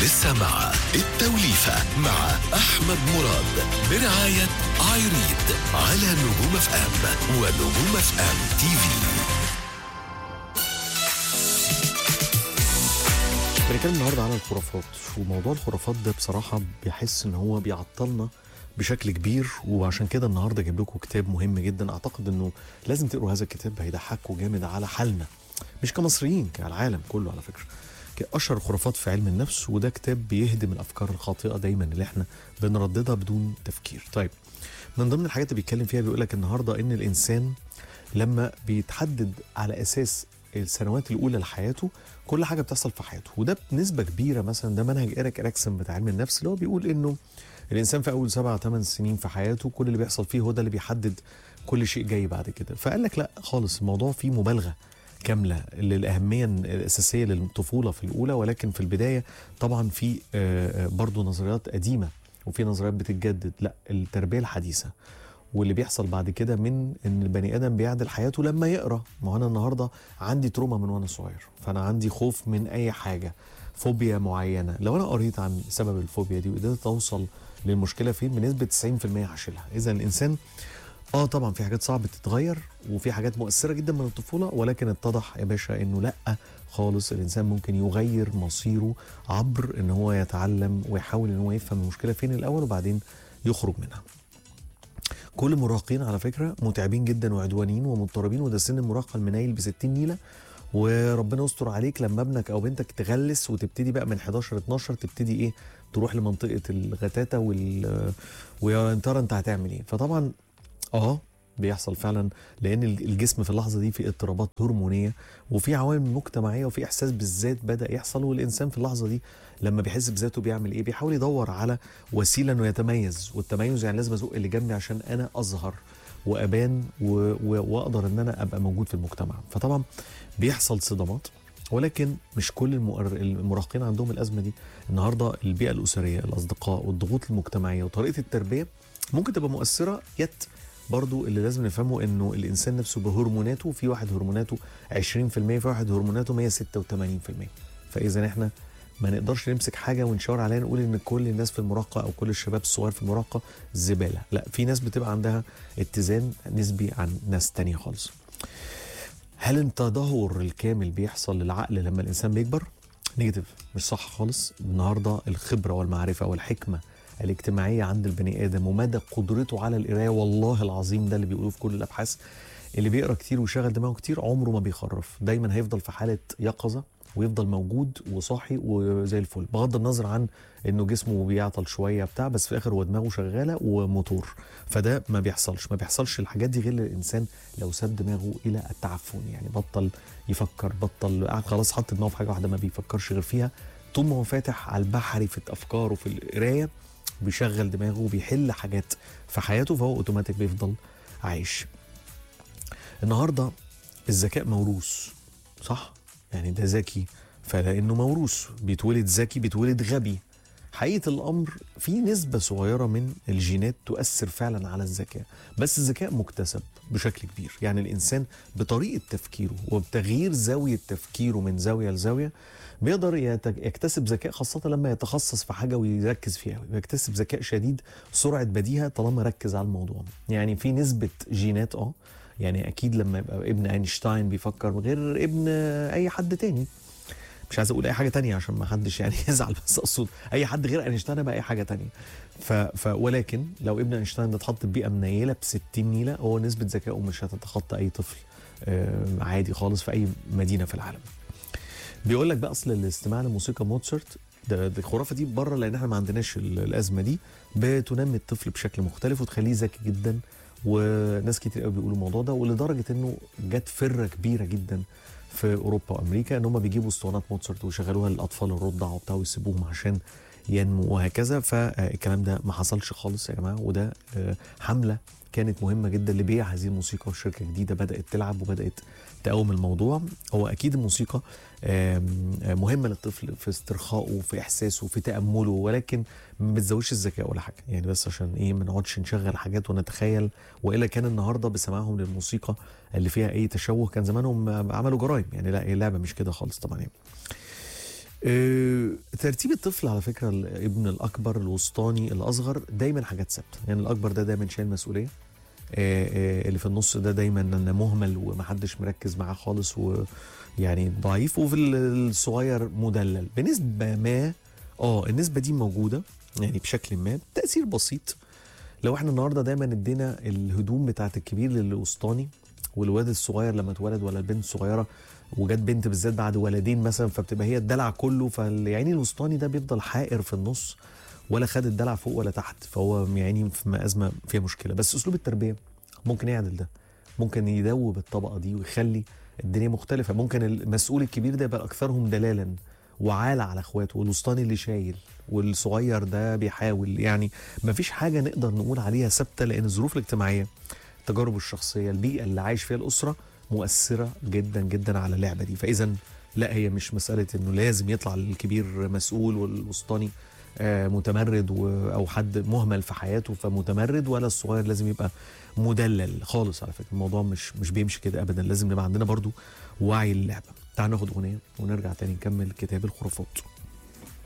لسه مع التوليفة مع أحمد مراد برعاية عايريد على نجوم اف ام ونجوم اف ام تي في بنتكلم النهارده على الخرافات وموضوع الخرافات ده بصراحه بيحس ان هو بيعطلنا بشكل كبير وعشان كده النهارده جايب لكم كتاب مهم جدا اعتقد انه لازم تقروا هذا الكتاب هيضحكوا جامد على حالنا مش كمصريين كالعالم كله على فكره اشهر الخرافات في علم النفس وده كتاب بيهدم الافكار الخاطئه دايما اللي احنا بنرددها بدون تفكير طيب من ضمن الحاجات اللي بيتكلم فيها بيقول لك النهارده ان الانسان لما بيتحدد على اساس السنوات الاولى لحياته كل حاجه بتحصل في حياته وده بنسبه كبيره مثلا ده منهج ايريك اريكسون بتاع علم النفس اللي هو بيقول انه الانسان في اول سبعة ثمان سنين في حياته كل اللي بيحصل فيه هو ده اللي بيحدد كل شيء جاي بعد كده فقال لك لا خالص الموضوع فيه مبالغه كامله للاهميه الاساسيه للطفوله في الاولى ولكن في البدايه طبعا في آه، آه، برضو نظريات قديمه وفي نظريات بتتجدد لا التربيه الحديثه واللي بيحصل بعد كده من ان البني ادم بيعدل حياته لما يقرا ما هو انا النهارده عندي تروما من وانا صغير فانا عندي خوف من اي حاجه فوبيا معينه لو انا قريت عن سبب الفوبيا دي وقدرت اوصل للمشكله فين بنسبه 90% هشيلها اذا الانسان اه طبعا في حاجات صعبه تتغير وفي حاجات مؤثره جدا من الطفوله ولكن اتضح يا باشا انه لا خالص الانسان ممكن يغير مصيره عبر ان هو يتعلم ويحاول ان هو يفهم المشكله فين الاول وبعدين يخرج منها كل المراهقين على فكره متعبين جدا وعدوانيين ومضطربين وده سن المراهقه المنايل ب 60 نيله وربنا يستر عليك لما ابنك او بنتك تغلس وتبتدي بقى من 11 12 تبتدي ايه تروح لمنطقه الغتاتة وال ويا ترى انت هتعمل ايه فطبعا اه بيحصل فعلا لان الجسم في اللحظه دي في اضطرابات هرمونيه وفي عوامل مجتمعيه وفي احساس بالذات بدا يحصل والانسان في اللحظه دي لما بيحس بذاته بيعمل ايه بيحاول يدور على وسيله انه يتميز والتميز يعني لازم ازق اللي جنبي عشان انا اظهر وابان و... و... واقدر ان انا ابقى موجود في المجتمع فطبعا بيحصل صدمات ولكن مش كل المؤر... المراهقين عندهم الازمه دي النهارده البيئه الاسريه الاصدقاء والضغوط المجتمعيه وطريقه التربيه ممكن تبقى مؤثره يت برضو اللي لازم نفهمه انه الانسان نفسه بهرموناته في واحد هرموناته 20% في واحد هرموناته 186% فاذا احنا ما نقدرش نمسك حاجه ونشاور عليها نقول ان كل الناس في المراهقه او كل الشباب الصغير في المراهقه زباله لا في ناس بتبقى عندها اتزان نسبي عن ناس تانية خالص هل التدهور الكامل بيحصل للعقل لما الانسان بيكبر نيجاتيف مش صح خالص النهارده الخبره والمعرفه والحكمه الاجتماعيه عند البني ادم ومدى قدرته على القرايه والله العظيم ده اللي بيقولوه في كل الابحاث اللي بيقرا كتير ويشغل دماغه كتير عمره ما بيخرف دايما هيفضل في حاله يقظه ويفضل موجود وصاحي وزي الفل بغض النظر عن انه جسمه بيعطل شويه بتاع بس في الاخر هو دماغه شغاله وموتور فده ما بيحصلش ما بيحصلش الحاجات دي غير الانسان لو ساب دماغه الى التعفن يعني بطل يفكر بطل قاعد خلاص حط دماغه في حاجه واحده ما بيفكرش غير فيها طول ما هو فاتح على البحري في الافكار وفي القرايه بيشغل دماغه وبيحل حاجات في حياته فهو اوتوماتيك بيفضل عايش النهارده الذكاء موروث صح يعني ده ذكي فلانه موروث بيتولد ذكي بيتولد غبي حقيقه الامر في نسبه صغيره من الجينات تؤثر فعلا على الذكاء بس الذكاء مكتسب بشكل كبير يعني الانسان بطريقه تفكيره وبتغيير زاويه تفكيره من زاويه لزاويه بيقدر يكتسب ذكاء خاصة لما يتخصص في حاجة ويركز فيها ويكتسب ذكاء شديد سرعة بديهة طالما ركز على الموضوع يعني في نسبة جينات اه يعني اكيد لما يبقى ابن اينشتاين بيفكر غير ابن اي حد تاني مش عايز اقول اي حاجه تانية عشان ما حدش يعني يزعل بس اقصد اي حد غير اينشتاين بقى اي حاجه تانية ف... ف ولكن لو ابن اينشتاين ده اتحط في بيئه منيله ب 60 نيله هو نسبه ذكائه مش هتتخطى اي طفل عادي خالص في اي مدينه في العالم بيقول لك بقى اصل الاستماع لموسيقى موتسرت ده, ده الخرافه دي بره لان احنا ما عندناش الازمه دي بتنمي الطفل بشكل مختلف وتخليه ذكي جدا وناس كتير قوي بيقولوا الموضوع ده ولدرجه انه جت فره كبيره جدا في اوروبا وامريكا ان هم بيجيبوا اسطوانات موتسرت ويشغلوها للاطفال الرضع وبتاع ويسيبوهم عشان ينمو وهكذا فالكلام ده ما حصلش خالص يا جماعه وده حمله كانت مهمه جدا لبيع هذه الموسيقى وشركه جديده بدات تلعب وبدات تقوم الموضوع هو اكيد الموسيقى مهمه للطفل في استرخائه في احساسه في تامله ولكن ما بتزودش الذكاء ولا حاجه يعني بس عشان ايه ما نقعدش نشغل حاجات ونتخيل والا كان النهارده بسماعهم للموسيقى اللي فيها اي تشوه كان زمانهم عملوا جرائم يعني لا اللعبه مش كده خالص طبعا يعني. آه، ترتيب الطفل على فكره الابن الاكبر الوسطاني الاصغر دايما حاجات ثابته يعني الاكبر ده دايما شايل مسؤوليه آه، آه، اللي في النص ده دايما مهمل ومحدش مركز معاه خالص ويعني ضعيف وفي ال- الصغير مدلل بنسبه ما اه النسبه دي موجوده يعني بشكل ما تاثير بسيط لو احنا النهارده دايما ادينا الهدوم بتاعت الكبير للوسطاني والواد الصغير لما اتولد ولا البنت الصغيره وجت بنت بالذات بعد ولدين مثلا فبتبقى هي الدلع كله فالعيني الوسطاني ده بيفضل حائر في النص ولا خد الدلع فوق ولا تحت فهو يعني في ازمه فيها مشكله بس اسلوب التربيه ممكن يعدل ده ممكن يدوب الطبقه دي ويخلي الدنيا مختلفه ممكن المسؤول الكبير ده يبقى اكثرهم دلالا وعالة على اخواته والوسطاني اللي شايل والصغير ده بيحاول يعني ما فيش حاجه نقدر نقول عليها ثابته لان الظروف الاجتماعيه التجارب الشخصيه البيئه اللي عايش فيها الاسره مؤثره جدا جدا على اللعبه دي فاذا لا هي مش مساله انه لازم يطلع الكبير مسؤول والوسطاني آه، متمرد و- او حد مهمل في حياته فمتمرد ولا الصغير لازم يبقى مدلل خالص على فكره الموضوع مش مش بيمشي كده ابدا لازم نبقى عندنا برضو وعي اللعبه تعال ناخد اغنيه ونرجع تاني نكمل كتاب الخرافات